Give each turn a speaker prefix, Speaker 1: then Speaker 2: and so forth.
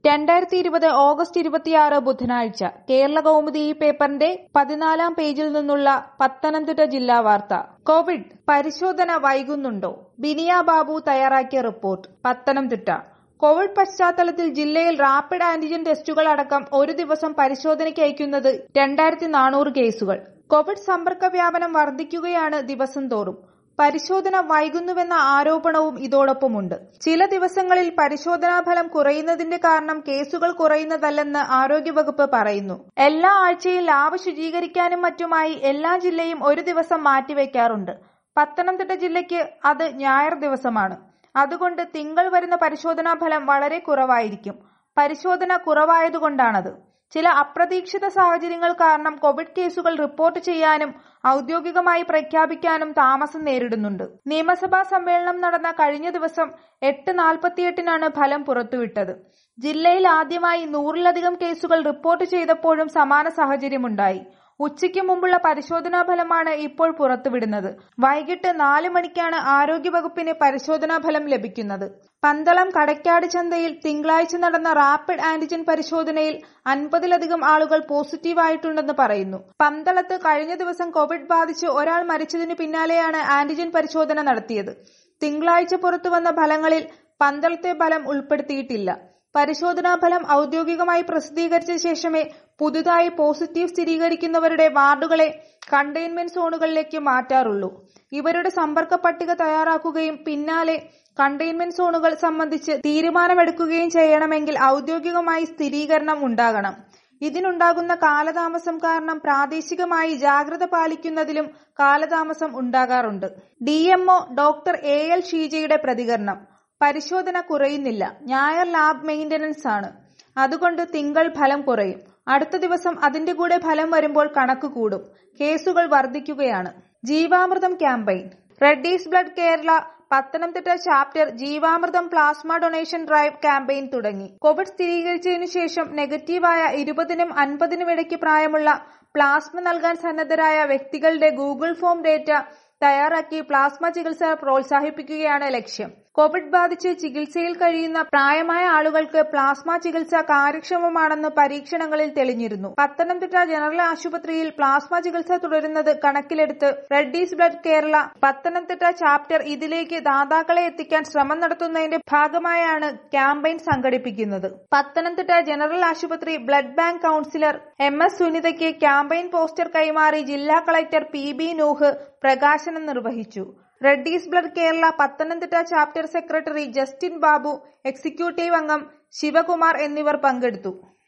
Speaker 1: രണ്ടായിരത്തി ഇരുപത് ഓഗസ്റ്റ് ഇരുപത്തിയാറ് ബുധനാഴ്ച കേരള കൗമുദി ഈ പേപ്പറിന്റെ പതിനാലാം പേജിൽ നിന്നുള്ള പത്തനംതിട്ട ജില്ലാ വാർത്ത കോവിഡ് പരിശോധന വൈകുന്നുണ്ടോ ബിനിയ ബാബു തയ്യാറാക്കിയ റിപ്പോർട്ട് പത്തനംതിട്ട കോവിഡ് പശ്ചാത്തലത്തിൽ ജില്ലയിൽ റാപ്പിഡ് ആന്റിജൻ ടെസ്റ്റുകൾ അടക്കം ഒരു ദിവസം പരിശോധനയ്ക്ക് അയക്കുന്നത് രണ്ടായിരത്തി നാനൂറ് കേസുകൾ കോവിഡ് സമ്പർക്ക വ്യാപനം വർദ്ധിക്കുകയാണ് ദിവസം തോറും പരിശോധന വൈകുന്നുവെന്ന ആരോപണവും ഇതോടൊപ്പമുണ്ട് ചില ദിവസങ്ങളിൽ പരിശോധനാ ഫലം കുറയുന്നതിന്റെ കാരണം കേസുകൾ കുറയുന്നതല്ലെന്ന് ആരോഗ്യവകുപ്പ് പറയുന്നു എല്ലാ ആഴ്ചയും ലാബ് ശുചീകരിക്കാനും മറ്റുമായി എല്ലാ ജില്ലയും ഒരു ദിവസം മാറ്റിവെക്കാറുണ്ട് പത്തനംതിട്ട ജില്ലയ്ക്ക് അത് ഞായർ ദിവസമാണ് അതുകൊണ്ട് തിങ്കൾ വരുന്ന പരിശോധനാ ഫലം വളരെ കുറവായിരിക്കും പരിശോധന കുറവായതുകൊണ്ടാണത് ചില അപ്രതീക്ഷിത സാഹചര്യങ്ങൾ കാരണം കോവിഡ് കേസുകൾ റിപ്പോർട്ട് ചെയ്യാനും ഔദ്യോഗികമായി പ്രഖ്യാപിക്കാനും താമസം നേരിടുന്നുണ്ട് നിയമസഭാ സമ്മേളനം നടന്ന കഴിഞ്ഞ ദിവസം എട്ട് നാൽപ്പത്തിയെട്ടിനാണ് ഫലം പുറത്തുവിട്ടത് ജില്ലയിൽ ആദ്യമായി നൂറിലധികം കേസുകൾ റിപ്പോർട്ട് ചെയ്തപ്പോഴും സമാന സാഹചര്യമുണ്ടായി ഉച്ചയ്ക്ക് മുമ്പുള്ള പരിശോധനാ ഫലമാണ് ഇപ്പോൾ പുറത്തുവിടുന്നത് വൈകിട്ട് നാല് മണിക്കാണ് ആരോഗ്യവകുപ്പിന് പരിശോധനാ ഫലം ലഭിക്കുന്നത് പന്തളം കടയ്ക്കാട് ചന്തയിൽ തിങ്കളാഴ്ച നടന്ന റാപ്പിഡ് ആന്റിജൻ പരിശോധനയിൽ അൻപതിലധികം ആളുകൾ പോസിറ്റീവായിട്ടുണ്ടെന്ന് പറയുന്നു പന്തളത്ത് കഴിഞ്ഞ ദിവസം കോവിഡ് ബാധിച്ച് ഒരാൾ മരിച്ചതിനു പിന്നാലെയാണ് ആന്റിജൻ പരിശോധന നടത്തിയത് തിങ്കളാഴ്ച പുറത്തുവന്ന ഫലങ്ങളിൽ പന്തളത്തെ ഫലം ഉൾപ്പെടുത്തിയിട്ടില്ല പരിശോധനാ ഫലം ഔദ്യോഗികമായി പ്രസിദ്ധീകരിച്ച ശേഷമേ പുതുതായി പോസിറ്റീവ് സ്ഥിരീകരിക്കുന്നവരുടെ വാർഡുകളെ കണ്ടെയ്ൻമെന്റ് സോണുകളിലേക്ക് മാറ്റാറുള്ളൂ ഇവരുടെ സമ്പർക്ക പട്ടിക തയ്യാറാക്കുകയും പിന്നാലെ കണ്ടെയ്ൻമെന്റ് സോണുകൾ സംബന്ധിച്ച് തീരുമാനമെടുക്കുകയും ചെയ്യണമെങ്കിൽ ഔദ്യോഗികമായി സ്ഥിരീകരണം ഉണ്ടാകണം ഇതിനുണ്ടാകുന്ന കാലതാമസം കാരണം പ്രാദേശികമായി ജാഗ്രത പാലിക്കുന്നതിലും കാലതാമസം ഉണ്ടാകാറുണ്ട് ഡിഎംഒ ഡോക്ടർ എ എൽ ഷീജയുടെ പ്രതികരണം പരിശോധന കുറയുന്നില്ല ഞായർ ലാബ് മെയിന്റനൻസ് ആണ് അതുകൊണ്ട് തിങ്കൾ ഫലം കുറയും അടുത്ത ദിവസം അതിന്റെ കൂടെ ഫലം വരുമ്പോൾ കണക്ക് കൂടും കേസുകൾ വർദ്ധിക്കുകയാണ് Jeevamrutham campaign Reddy's blood Kerala Pathanamthitta chapter Jeevamrutham plasma donation drive campaign തുടങ്ങി കോവിഡ് സ്ഥിരീകരിച്ചതിനു ശേഷം നെഗറ്റീവായ ഇരുപതിനും അൻപതിനും ഇടയ്ക്ക് പ്രായമുള്ള പ്ലാസ്മ നൽകാൻ സന്നദ്ധരായ വ്യക്തികളുടെ ഗൂഗിൾ ഫോം ഡേറ്റ തയ്യാറാക്കി പ്ലാസ്മ ചികിത്സ പ്രോത്സാഹിപ്പിക്കുകയാണ് ലക്ഷ്യം കോവിഡ് ബാധിച്ച് ചികിത്സയിൽ കഴിയുന്ന പ്രായമായ ആളുകൾക്ക് പ്ലാസ്മ ചികിത്സ കാര്യക്ഷമമാണെന്ന് പരീക്ഷണങ്ങളിൽ തെളിഞ്ഞിരുന്നു പത്തനംതിട്ട ജനറൽ ആശുപത്രിയിൽ പ്ലാസ്മ ചികിത്സ തുടരുന്നത് കണക്കിലെടുത്ത് Reddy's blood Kerala Pathanamthitta chapter ഇതിലേക്ക് ദാതാക്കളെ എത്തിക്കാൻ ശ്രമം നടത്തുന്നതിന്റെ ഭാഗമായാണ് ക്യാമ്പയിൻ സംഘടിപ്പിക്കുന്നത് പത്തനംതിട്ട ജനറൽ ആശുപത്രി blood bank councillor M S സുനിതയ്ക്ക് ക്യാമ്പയിൻ പോസ്റ്റർ കൈമാറി ജില്ലാ കളക്ടർ പി ബി നൂഹ് പ്രകാശനം നിർവഹിച്ചു Reddy's blood Kerala Pathanamthitta chapter secretary Justin Babu executive അംഗം ശിവകുമാർ എന്നിവർ പങ്കെടുത്തു